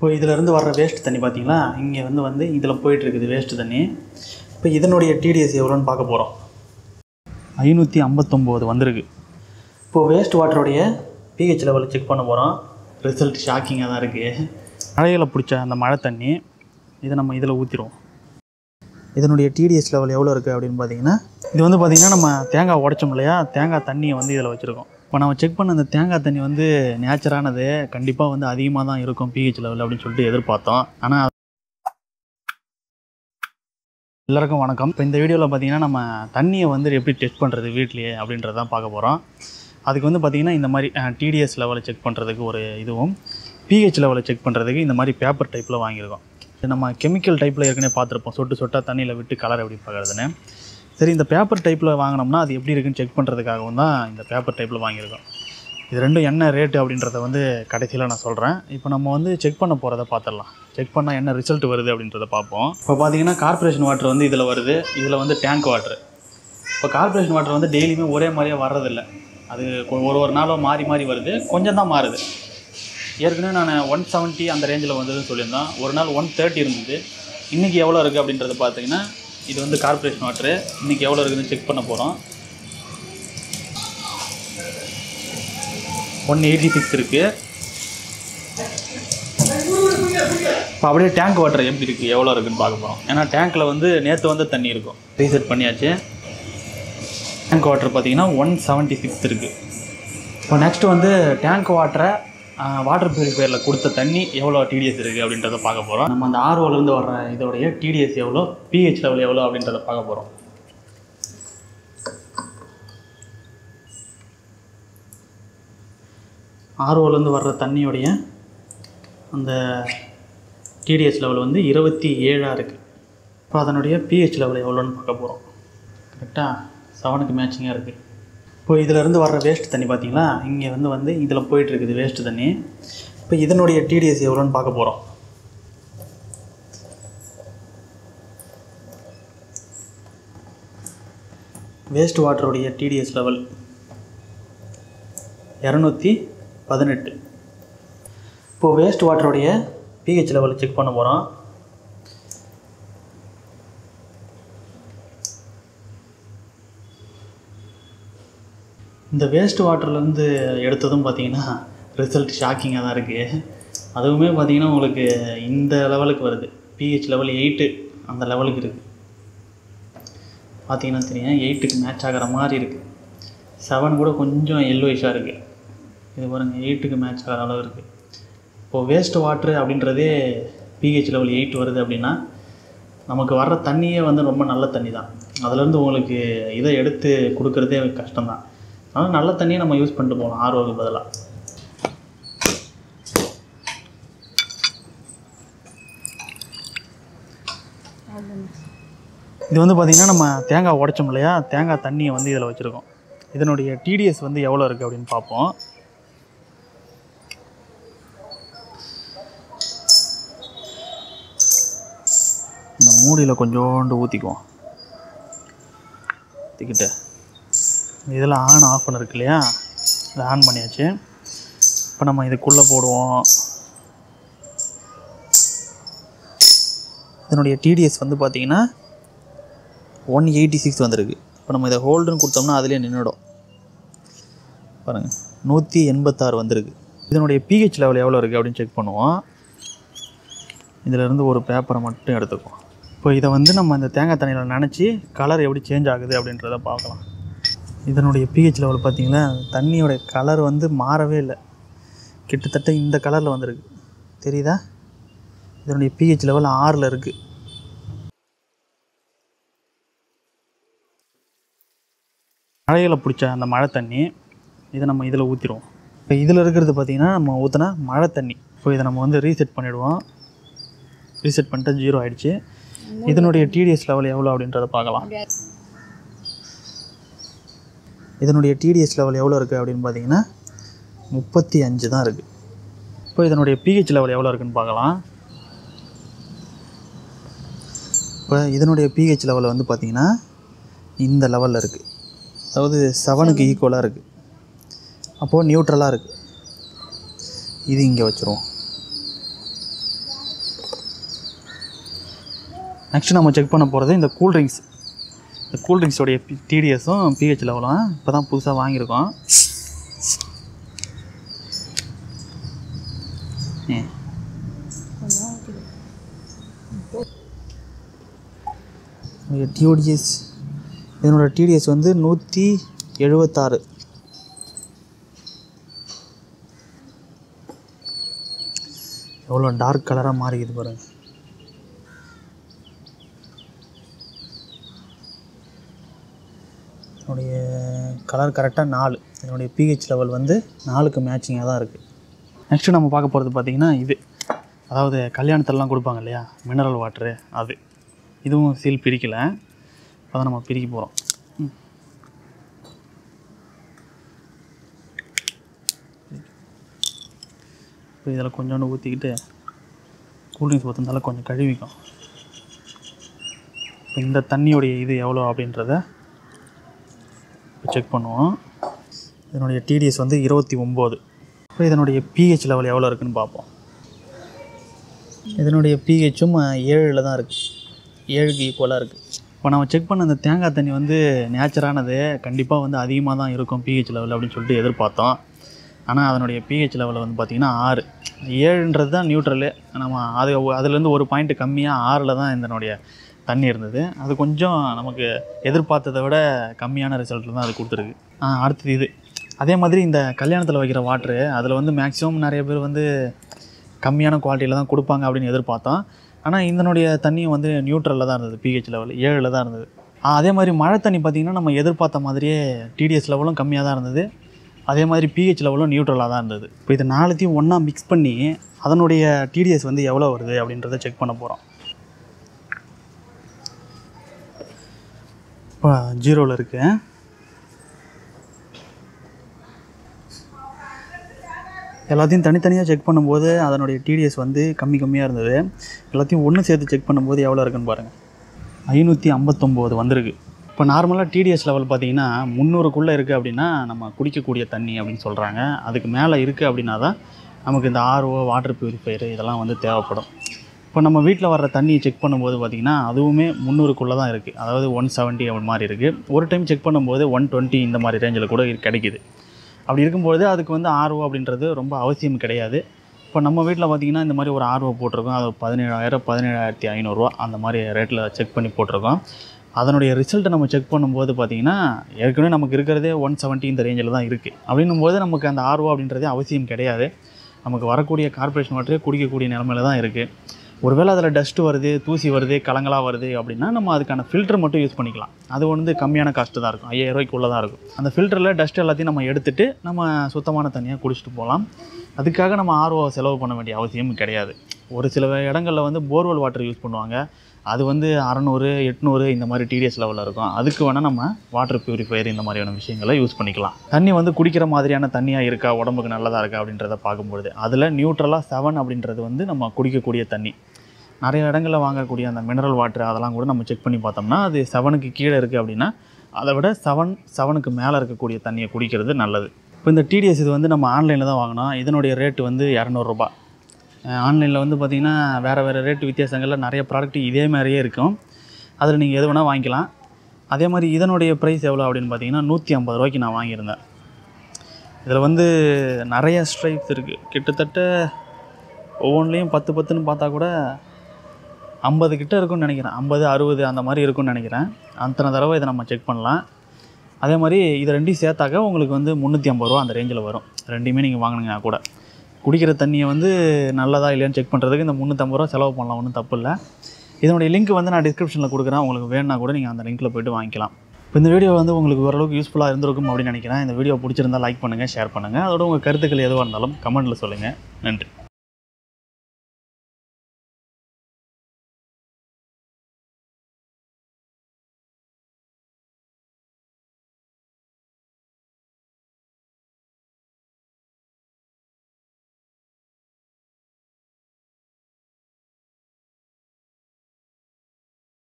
இப்போ இதிலேருந்து வர்ற வேஸ்ட் தண்ணி பார்த்தீங்களா இங்கே வந்து வந்து இதில் போயிட்டுருக்குது வேஸ்ட் தண்ணி இப்போ இதனுடைய டிடிஎஸ் எவ்வளோன்னு பார்க்க போகிறோம் ஐநூற்றி ஐம்பத்தொம்போது வந்திருக்கு இப்போது வேஸ்ட் வாட்டருடைய பிஹெச் லெவல் செக் பண்ண போகிறோம் ரிசல்ட் ஷாக்கிங்காக தான் இருக்குது மழையில் பிடிச்ச அந்த மழை தண்ணி இதை நம்ம இதில் ஊற்றிடுவோம் இதனுடைய டிடிஎஸ் லெவல் எவ்வளோ இருக்குது அப்படின்னு பார்த்தீங்கன்னா இது வந்து பார்த்திங்கன்னா நம்ம தேங்காய் உடைச்சோம் இல்லையா தேங்காய் தண்ணியை வந்து இதில் வச்சுருக்கோம் இப்போ நம்ம செக் பண்ண அந்த தேங்காய் தண்ணி வந்து நேச்சரானது கண்டிப்பாக வந்து அதிகமாக தான் இருக்கும் பிஹெச் லெவல் அப்படின்னு சொல்லிட்டு எதிர்பார்த்தோம் ஆனால் எல்லாருக்கும் வணக்கம் இப்போ இந்த வீடியோவில் பார்த்தீங்கன்னா நம்ம தண்ணியை வந்து எப்படி டெஸ்ட் பண்ணுறது வீட்லேயே அப்படின்றத தான் பார்க்க போகிறோம் அதுக்கு வந்து பார்த்திங்கன்னா இந்த மாதிரி டிடிஎஸ் லெவலை செக் பண்ணுறதுக்கு ஒரு இதுவும் பிஹெச் லெவலை செக் பண்ணுறதுக்கு இந்த மாதிரி பேப்பர் டைப்பில் வாங்கியிருக்கோம் இது நம்ம கெமிக்கல் டைப்பில் ஏற்கனவே பார்த்துருப்போம் சொட்டு சொட்டாக தண்ணியில் விட்டு கலர் எப்படி பார்க்குறதுன்னு சரி இந்த பேப்பர் டைப்பில் வாங்கினோம்னா அது எப்படி இருக்குன்னு செக் பண்ணுறதுக்காகவும் தான் இந்த பேப்பர் டைப்பில் வாங்கியிருக்கோம் இது ரெண்டும் என்ன ரேட்டு அப்படின்றத வந்து கடைசியில் நான் சொல்கிறேன் இப்போ நம்ம வந்து செக் பண்ண போகிறத பார்த்துடலாம் செக் பண்ணால் என்ன ரிசல்ட் வருது அப்படின்றத பார்ப்போம் இப்போ பார்த்தீங்கன்னா கார்ப்பரேஷன் வாட்டர் வந்து இதில் வருது இதில் வந்து டேங்க் வாட்டர் இப்போ கார்ப்பரேஷன் வாட்டர் வந்து டெய்லியுமே ஒரே மாதிரியே வர்றதில்ல அது கொ- ஒரு ஒரு நாளும் மாறி மாறி வருது கொஞ்சம் தான் மாறுது ஏற்கனவே நான் ஒன் செவன்ட்டி அந்த ரேஞ்சில் வந்ததுன்னு சொல்லியிருந்தோம் ஒரு நாள் ஒன் தேர்ட்டி இருந்தது இன்றைக்கி எவ்வளோ இருக்குது அப்படின்றத பார்த்தீங்கன்னா இது வந்து கார்ப்பரேஷன் வாட்டரு இன்றைக்கி எவ்வளோ இருக்குதுன்னு செக் பண்ண போகிறோம் ஒன் எயிட்டி சிக்ஸ் இருக்குது இப்போ அப்படியே டேங்க் வாட்டர் எப்படி இருக்குது எவ்வளோ இருக்குன்னு பார்க்க போகிறோம் ஏன்னா டேங்க்கில் வந்து நேற்று வந்து தண்ணி இருக்கும் ரீசெட் பண்ணியாச்சு டேங்க் வாட்டர் பார்த்தீங்கன்னா ஒன் செவன்ட்டி சிக்ஸ் இருக்குது இப்போ நெக்ஸ்ட் வந்து டேங்க் வாட்டரை வாட்டர் பியூரிஃபையரில் கொடுத்த தண்ணி எவ்வளோ டிடிஎஸ் இருக்குது அப்படின்றத பார்க்க போகிறோம் நம்ம அந்த ஆர்ஓலேருந்து வர்ற இதோடைய டிடிஎஸ் எவ்வளோ பிஹெச் லெவல் எவ்வளோ அப்படின்றத பார்க்க போகிறோம் ஆர்ஓலேருந்து வர்ற தண்ணியோடைய அந்த டிடிஎஸ் லெவல் வந்து இருபத்தி ஏழாக இருக்குது இப்போ அதனுடைய பிஹெச் லெவல் எவ்வளோன்னு பார்க்க போகிறோம் கரெக்டாக செவனுக்கு மேட்சிங்காக இருக்குது இப்போ இதிலேருந்து வர்ற வேஸ்ட் தண்ணி பார்த்தீங்களா இங்கே வந்து வந்து இதில் போயிட்டுருக்குது வேஸ்ட் தண்ணி இப்போ இதனுடைய டிடிஎஸ் எவ்வளோன்னு பார்க்க போகிறோம் வேஸ்ட் வாட்டருடைய டிடிஎஸ் லெவல் இரநூத்தி பதினெட்டு இப்போது வேஸ்ட் வாட்டருடைய பிஹெச் லெவல் செக் பண்ண போகிறோம் இந்த வேஸ்ட் வாட்டர்லேருந்து எடுத்ததும் பார்த்தீங்கன்னா ரிசல்ட் ஷாக்கிங்காக தான் இருக்குது அதுவுமே பார்த்தீங்கன்னா உங்களுக்கு இந்த லெவலுக்கு வருது பிஹெச் லெவல் எயிட்டு அந்த லெவலுக்கு இருக்குது பார்த்தீங்கன்னா தெரியும் எயிட்டுக்கு மேட்ச் ஆகிற மாதிரி இருக்குது செவன் கூட கொஞ்சம் எல்லோயிஷாக இருக்குது இது பாருங்கள் எயிட்டுக்கு மேட்ச் ஆகிற அளவு இருக்குது இப்போது வேஸ்ட் வாட்ரு அப்படின்றதே பிஹெச் லெவல் எயிட் வருது அப்படின்னா நமக்கு வர்ற தண்ணியே வந்து ரொம்ப நல்ல தண்ணி தான் அதுலேருந்து உங்களுக்கு இதை எடுத்து கொடுக்குறதே கஷ்டம்தான் அதனால் நல்ல தண்ணியை நம்ம யூஸ் பண்ணிட்டு போகலாம் ஆர்ஓக்கு பதிலாக இது வந்து பார்த்திங்கன்னா நம்ம தேங்காய் உடைச்சோம் இல்லையா தேங்காய் தண்ணியை வந்து இதில் வச்சுருக்கோம் இதனுடைய டிடிஎஸ் வந்து எவ்வளோ இருக்குது அப்படின்னு பார்ப்போம் இந்த மூடியில் கொஞ்சோண்டு ஊற்றிக்குவோம் ஊற்றிக்கிட்டு இதில் ஆன் ஆஃப் பண்ண இருக்கு இல்லையா இதை ஆன் பண்ணியாச்சு இப்போ நம்ம இதுக்குள்ளே போடுவோம் இதனுடைய டிடிஎஸ் வந்து பார்த்தீங்கன்னா ஒன் எயிட்டி சிக்ஸ் வந்திருக்கு இப்போ நம்ம இதை ஹோல்டுன்னு கொடுத்தோம்னா அதிலே நின்றுடும் பாருங்கள் நூற்றி எண்பத்தாறு வந்திருக்கு இதனுடைய பிஹெச் லெவல் எவ்வளோ இருக்குது அப்படின்னு செக் பண்ணுவோம் இதிலேருந்து ஒரு பேப்பரை மட்டும் எடுத்துக்குவோம் இப்போ இதை வந்து நம்ம இந்த தேங்காய் தண்ணியில் நனைச்சி கலர் எப்படி சேஞ்ச் ஆகுது அப்படின்றத பார்க்கலாம் இதனுடைய பிஹெச் லெவல் பார்த்தீங்களா தண்ணியோட கலர் வந்து மாறவே இல்லை கிட்டத்தட்ட இந்த கலரில் வந்திருக்கு தெரியுதா இதனுடைய பிஹெச் லெவல் ஆறில் இருக்குது மழையில் பிடிச்ச அந்த மழை தண்ணி இதை நம்ம இதில் ஊற்றிடுவோம் இப்போ இதில் இருக்கிறது பார்த்திங்கன்னா நம்ம ஊற்றினா மழை தண்ணி இப்போ இதை நம்ம வந்து ரீசெட் பண்ணிவிடுவோம் ரீசெட் பண்ணிட்டு ஜீரோ ஆயிடுச்சு இதனுடைய டிடிஎஸ் லெவல் எவ்வளோ அப்படின்றத பார்க்கலாம் இதனுடைய டிடிஎஸ் லெவல் எவ்வளோ இருக்குது அப்படின்னு பார்த்தீங்கன்னா முப்பத்தி அஞ்சு தான் இருக்குது இப்போ இதனுடைய பிஹெச் லெவல் எவ்வளோ இருக்குன்னு பார்க்கலாம் இப்போ இதனுடைய பிஹெச் லெவல் வந்து பார்த்திங்கன்னா இந்த லெவலில் இருக்குது அதாவது செவனுக்கு ஈக்குவலாக இருக்குது அப்போது நியூட்ரலாக இருக்குது இது இங்கே வச்சுருவோம் நெக்ஸ்ட் நம்ம செக் பண்ண போகிறது இந்த கூல்ட்ரிங்க்ஸ் இந்த கூல்ட்ரிங்க்ஸோடைய டிடிஎஸும் பிஹெச் லெவலும் இப்போ தான் புதுசாக வாங்கியிருக்கோம் ம். டிஓடிஎஸ் இதனோட டிடிஎஸ் வந்து நூற்றி எழுபத்தாறு எவ்வளோ டார்க் கலராக மாறிக்குது பாருங்க என்னுடைய கலர் கரெக்டாக நாலு என்னுடைய பிஹெச் லெவல் வந்து நாலுக்கு மேட்சிங்காக தான் இருக்குது நெக்ஸ்ட்டு நம்ம பார்க்க போகிறது பார்த்திங்கன்னா இது அதாவது கல்யாணத்திலலாம் கொடுப்பாங்க இல்லையா மினரல் வாட்ரு அது இதுவும் சீல் பிரிக்கலை இப்போ தான் நம்ம பிரிக்க போகிறோம் இப்போ இதில் கொஞ்சோண்டு ஊற்றிக்கிட்டு கூல்ட்ரிங்க்ஸ் ஊற்றுனால கொஞ்சம் கழுவிக்கும் இப்போ இந்த தண்ணியோடைய இது எவ்வளோ அப்படின்றத செக் பண்ணுவோம் இதனுடைய டிடிஎஸ் வந்து இருபத்தி ஒம்பது இப்போ இதனுடைய பிஹெச் லெவல் எவ்வளோ இருக்குன்னு பார்ப்போம் இதனுடைய பிஹெச்சும் ஏழில் தான் இருக்குது ஏழுக்கு ஈக்குவலாக இருக்குது இப்போ நம்ம செக் பண்ண அந்த தேங்காய் தண்ணி வந்து நேச்சரானது கண்டிப்பாக வந்து அதிகமாக தான் இருக்கும் பிஹெச் லெவல் அப்படின்னு சொல்லிட்டு எதிர்பார்த்தோம் ஆனால் அதனுடைய பிஹெச் லெவல் வந்து பார்த்திங்கன்னா ஆறு ஏழுன்றது தான் நியூட்ரலு நம்ம அது அதுலேருந்து ஒரு பாயிண்ட் கம்மியாக ஆறில் தான் இதனுடைய தண்ணி இருந்தது அது கொஞ்சம் நமக்கு எதிர்பார்த்ததை விட கம்மியான ரிசல்ட் தான் அது கொடுத்துருக்கு ஆ, அடுத்தது இது அதே மாதிரி இந்த கல்யாணத்தில் வைக்கிற வாட்ரு அதில் வந்து மேக்ஸிமம் நிறைய பேர் வந்து கம்மியான குவாலிட்டியில் தான் கொடுப்பாங்க அப்படின்னு எதிர்பார்த்தோம் ஆனால் இதனுடைய தண்ணியும் வந்து நியூட்ரலில் தான் இருந்தது பிஹெச் லெவல் ஏழில் தான் இருந்தது ஆ, அதே மாதிரி மழை தண்ணி பார்த்திங்கன்னா நம்ம எதிர்பார்த்த மாதிரியே டிடிஎஸ் லெவலும் கம்மியாக தான் இருந்தது அதே மாதிரி பிஹெச் லெவலும் நியூட்ரலாக தான் இருந்தது இப்போ இது நாலுத்தையும் ஒன்றா மிக்ஸ் பண்ணி அதனுடைய டிடிஎஸ் வந்து எவ்வளோ வருது அப்படின்றத செக் பண்ண போகிறோம் இப்போ ஜீரோவில் இருக்கு எல்லாத்தையும் தனித்தனியாக செக் பண்ணும்போது அதனுடைய டிடிஎஸ் வந்து கம்மி கம்மியாக இருந்தது எல்லாத்தையும் ஒன்று சேர்த்து செக் பண்ணும்போது எவ்வளோ இருக்குன்னு பாருங்கள் ஐநூற்றி ஐம்பத்தொம்போது வந்திருக்கு இப்போ நார்மலாக டிடிஎஸ் லெவல் பார்த்தீங்கன்னா முந்நூறுக்குள்ளே இருக்குது அப்படின்னா நம்ம குடிக்கக்கூடிய தண்ணி அப்படின்னு சொல்கிறாங்க அதுக்கு மேலே இருக்குது அப்படின்னா தான் நமக்கு இந்த ஆர்ஓ வாட்டர் பியூரிஃபையர் இதெல்லாம் வந்து தேவைப்படும் இப்போ நம்ம வீட்டில் வர்ற தண்ணியை செக் பண்ணும்போது பார்த்திங்கன்னா அதுவுமே முந்நூறுக்குள்ளே தான் இருக்குது அதாவது ஒன் செவன்ட்டி அப்படி மாதிரி இருக்குது ஒரு டைம் செக் பண்ணும்போது ஒன் டுவெண்ட்டி இந்த மாதிரி ரேஞ்சில் கூட இரு- கிடைக்குது அப்படி இருக்கும்பொழுது அதுக்கு வந்து ஆர்ஓ அப்படின்றது ரொம்ப அவசியம் கிடையாது இப்போ நம்ம வீட்டில் பார்த்திங்கன்னா இந்த மாதிரி ஒரு ஆர்ஓ போட்டிருக்கோம் அது பதினேழாயிரம் பதினேழாயிரத்தி ஐநூறுரூவா அந்த மாதிரி ரேட்டில் செக் பண்ணி போட்டிருக்கோம் அதனுடைய ரிசல்ட்டை நம்ம செக் பண்ணும்போது பார்த்திங்கன்னா ஏற்கனவே நமக்கு இருக்கிறதே ஒன் செவன்ட்டி இந்த ரேஞ்சில் தான் இருக்குது அப்படின்னும் போது நமக்கு அந்த ஆர்ஓ அப்படின்றதே அவசியம் கிடையாது நமக்கு வரக்கூடிய கார்ப்பரேஷன் வாட்டரே குடிக்கக்கூடிய நிலமையில தான் இருக்குது ஒருவேளை அதில் டஸ்ட் வருது தூசி வருது கலங்களாக வருது அப்படின்னா நம்ம அதுக்கான ஃபில்டர் மட்டும் யூஸ் பண்ணிக்கலாம் அது வந்து கம்மியான காஸ்ட்டு தான் இருக்கும் ஐயாயிரம் ரூபாய்க்குள்ளே தான் இருக்கும் அந்த ஃபில்டரில் டஸ்ட் எல்லாத்தையும் நம்ம எடுத்துட்டு நம்ம சுத்தமான தண்ணியாக குடிச்சிட்டு போகலாம் அதுக்காக நம்ம ஆர்ஓ செலவு பண்ண வேண்டிய அவசியம் கிடையாது ஒரு சில இடங்களில் வந்து போர்வெல் வாட்டர் யூஸ் பண்ணுவாங்க அது வந்து அறநூறு எட்நூறு இந்த மாதிரி டிடிஎஸ் லெவலில் இருக்கும் அதுக்கு வேணால் நம்ம வாட்டர் பியூரிஃபையர் இந்த மாதிரியான விஷயங்களை யூஸ் பண்ணிக்கலாம் தண்ணி வந்து குடிக்கிற மாதிரியான தண்ணியாக இருக்கா உடம்புக்கு நல்லதாக இருக்கா அப்படின்றத பார்க்கும்பொழுது அதில் நியூட்ரலாக செவன் அப்படின்றது வந்து நம்ம குடிக்கக்கூடிய தண்ணி நிறைய இடங்களில் வாங்கக்கூடிய அந்த மினரல் வாட்டர் அதெல்லாம் கூட நம்ம செக் பண்ணி பார்த்தோம்னா அது செவனுக்கு கீழே இருக்குது அப்படின்னா அதை விட செவன் செவனுக்கு மேலே இருக்கக்கூடிய தண்ணியை குடிக்கிறது நல்லது இப்போ இந்த டிடிஎஸ் இது வந்து நம்ம ஆன்லைனில் தான் வாங்கினோம் இதனுடைய ரேட்டு வந்து இரநூறுபா ஆன்லைனில் வந்து பார்த்திங்கன்னா வேறு வேறு ரேட்டு வித்தியாசங்களில் நிறைய ப்ராடக்ட் இதே மாதிரியே இருக்கும் அதில் நீங்கள் எது வேணால் வாங்கிக்கலாம் அதே மாதிரி இதனுடைய ப்ரைஸ் எவ்வளோ அப்படின்னு பார்த்தீங்கன்னா நூற்றி ஐம்பது ரூபாய்க்கு நான் வாங்கியிருந்தேன் இதில் வந்து நிறைய ஸ்ட்ரைப்ஸ் இருக்குது கிட்டத்தட்ட ஒவ்வொன்றிலையும் பத்து பத்துன்னு பார்த்தா கூட ஐம்பது கிட்ட இருக்கும்னு நினைக்கிறேன் ஐம்பது அறுபது அந்த மாதிரி இருக்கும்னு நினைக்கிறேன் அத்தனை தடவை இதை நம்ம செக் பண்ணலாம் அதே மாதிரி இதை ரெண்டையும் சேர்த்தாக்க உங்களுக்கு வந்து முந்நூற்றி ஐம்பது ரூபா அந்த ரேஞ்சில் வரும் ரெண்டையுமே நீங்கள் வாங்கினீங்கன்னா கூட குடிக்கிற தண்ணியை வந்து நல்லதா இல்லையான்னு செக் பண்ணுறதுக்கு இந்த முந்நூற்றம்பது ரூபா செலவு பண்ணலாம் ஒன்றும் தப்பு இல்லை இதனுடைய லிங்க் வந்து நான் டிஸ்கிரிப்ஷனில் கொடுக்குறேன் உங்களுக்கு வேணும்னா கூட நீங்கள் அந்த லிங்க்கில் போய்ட்டு வாங்கிக்கலாம் இப்போ இந்த வீடியோ வந்து உங்களுக்கு ஓரளவுக்கு யூஸ்ஃபுல்லாக இருந்திருக்கும் அப்படின்னு நினைக்கிறேன் இந்த வீடியோ பிடிச்சிருந்தா லைக் பண்ணுங்கள் ஷேர் பண்ணுங்கள் அதோட உங்கள் கருத்துக்கள் எதுவாக இருந்தாலும் கமெண்ட்டில் சொல்லுங்கள் நன்றி